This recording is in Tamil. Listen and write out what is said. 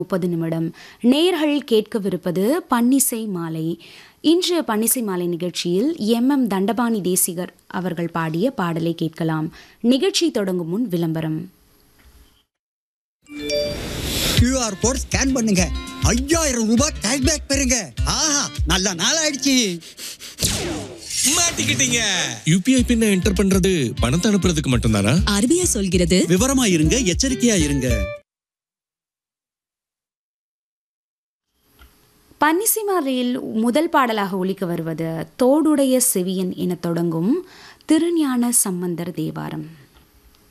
முப்பது நிமிடம் நேர்கள் கேட்கவிருப்பது பன்னிசை மாலை இன்று பன்னிசை மாலை நிகழ்ச்சியில் எம் எம் தண்டபாணி தேசிகர் அவர்கள் பாடிய பாடலை கேட்கலாம் நிகழ்ச்சி தொடங்கும் முன் விளம்பரம் கியூஆர் கோட் ஸ்கேன் பண்ணுங்க ஐயாயிரம் ரூபாய் கேஷ்பேக் பெறுங்க ஆஹா நல்ல நாள் ஆயிடுச்சு மாட்டிக்கிட்டீங்க யூபிஐ பின்ன என்டர் பண்றது பணத்தை அனுப்புறதுக்கு மட்டும்தானா ஆர்பிஐ சொல்கிறது விவரமா இருங்க எச்சரிக்கையா இருங்க பன்னிசை மாலையில் முதல் பாடலாக ஒலிக்க வருவது தோடுடைய செவியன் என தொடங்கும் திருஞான சம்பந்தர் தேவாரம்